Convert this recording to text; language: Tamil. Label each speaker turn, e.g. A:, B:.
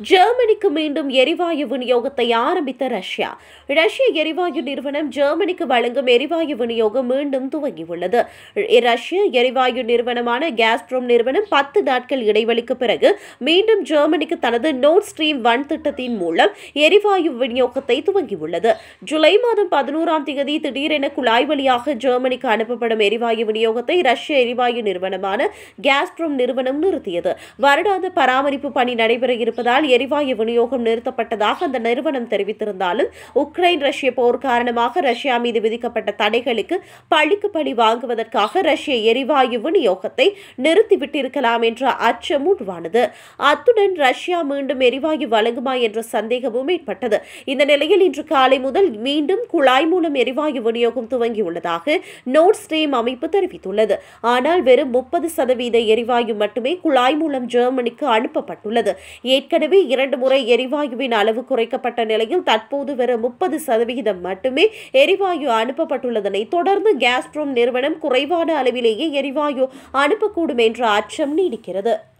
A: ஜெர்மனிக்கு மீண்டும் எரிவாயு விநியோகத்தை ஆரம்பித்த ரஷ்யா ரஷ்ய எரிவாயு நிறுவனம் ஜெர்மனிக்கு வழங்கும் எரிவாயு விநியோகம் மீண்டும் துவங்கியுள்ளது ரஷ்ய எரிவாயு நிறுவனமான கேஸ்ட்ரோம் நிறுவனம் பத்து நாட்கள் இடைவெளிக்கு பிறகு மீண்டும் ஜெர்மனிக்கு தனது நோட் ஸ்ட்ரீம் ஒன் திட்டத்தின் மூலம் எரிவாயு விநியோகத்தை துவங்கியுள்ளது ஜூலை மாதம் பதினோராம் தேதி திடீரென குழாய் வழியாக ஜெர்மனிக்கு அனுப்பப்படும் எரிவாயு விநியோகத்தை ரஷ்ய எரிவாயு நிறுவனமான கேஸ்ட்ரோம் நிறுவனம் நிறுத்தியது வருடாந்த பராமரிப்பு பணி நடைபெற இருப்பதால் எரிவாயு விநியோகம் நிறுத்தப்பட்டதாக அந்த நிறுவனம் தெரிவித்திருந்தாலும் உக்ரைன் ரஷ்ய போர் காரணமாக ரஷ்யா மீது விதிக்கப்பட்ட தடைகளுக்கு பழிக்கு பழி வாங்குவதற்காக ரஷ்ய எரிவாயு விநியோகத்தை நிறுத்திவிட்டிருக்கலாம் என்ற அச்சம் உருவானது அத்துடன் ரஷ்யா மீண்டும் எரிவாயு வழங்குமா என்ற சந்தேகமும் ஏற்பட்டது இந்த நிலையில் இன்று காலை முதல் மீண்டும் குழாய் மூலம் எரிவாயு விநியோகம் துவங்கியுள்ளதாக நோட் ஸ்ட்ரீம் அமைப்பு தெரிவித்துள்ளது ஆனால் வெறும் முப்பது சதவீத எரிவாயு மட்டுமே குழாய் மூலம் ஜெர்மனிக்கு அனுப்பப்பட்டுள்ளது ஏற்கனவே இரண்டு முறை எரிவாயுவின் அளவு குறைக்கப்பட்ட நிலையில் தற்போது வெறும் முப்பது சதவிகிதம் மட்டுமே எரிவாயு அனுப்பப்பட்டுள்ளதனை தொடர்ந்து கேஸ்ட்ரோம் நிறுவனம் குறைவான அளவிலேயே எரிவாயு அனுப்பக்கூடும் என்ற அச்சம் நீடிக்கிறது